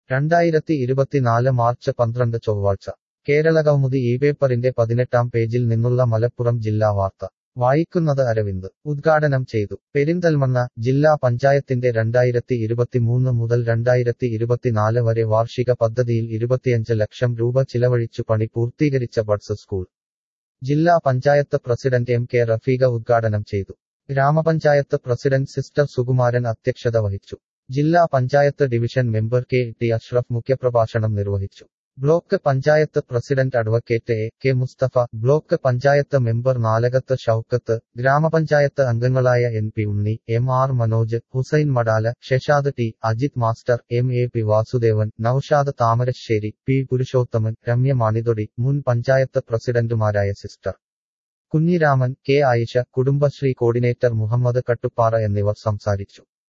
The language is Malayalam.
രണ്ടായിരത്തി ഇരുപത്തിനാല് മാർച്ച് പന്ത്രണ്ട് ചൊവ്വാഴ്ച കേരളകൗമുദി ഈ പേപ്പറിന്റെ പതിനെട്ടാം പേജിൽ നിന്നുള്ള മലപ്പുറം ജില്ലാ വാർത്ത വായിക്കുന്നത് അരവിന്ദ് ഉദ്ഘാടനം ചെയ്തു പെരിന്തൽമണ്ണ ജില്ലാ പഞ്ചായത്തിന്റെ രണ്ടായിരത്തി ഇരുപത്തിമൂന്ന് മുതൽ രണ്ടായിരത്തി ഇരുപത്തിനാല് വരെ വാർഷിക പദ്ധതിയിൽ ഇരുപത്തിയഞ്ച് ലക്ഷം രൂപ ചിലവഴിച്ചു പണി പൂർത്തീകരിച്ച ബഡ്സ് സ്കൂൾ ജില്ലാ panchayat president M K Rafeeqa ഉദ്ഘാടനം ചെയ്തു ഗ്രാമപഞ്ചായത്ത് പ്രസിഡന്റ് സിസ്റ്റർ സുകുമാരൻ അധ്യക്ഷത വഹിച്ചു ജില്ലാ panchayat division member K T Ashraf മുഖ്യപ്രഭാഷണം നിർവഹിച്ചു block panchayat president advocate A K Mustafa block panchayat member Nalakath Shoukath ഗ്രാമപഞ്ചായത്ത് അംഗങ്ങളായ N P Unni M R Manoj Hussain Madala Shehzad T Ajith master M A P Vasudevan Noushad Thamarassery P Purushothaman Ramya Manithodi മുൻ പഞ്ചായത്ത് പ്രസിഡന്റുമാരായ sister Kunhiraman K Ayisha Kudumbashree coordinator Muhammad Kattuppara എന്നിവർ സംസാരിച്ചു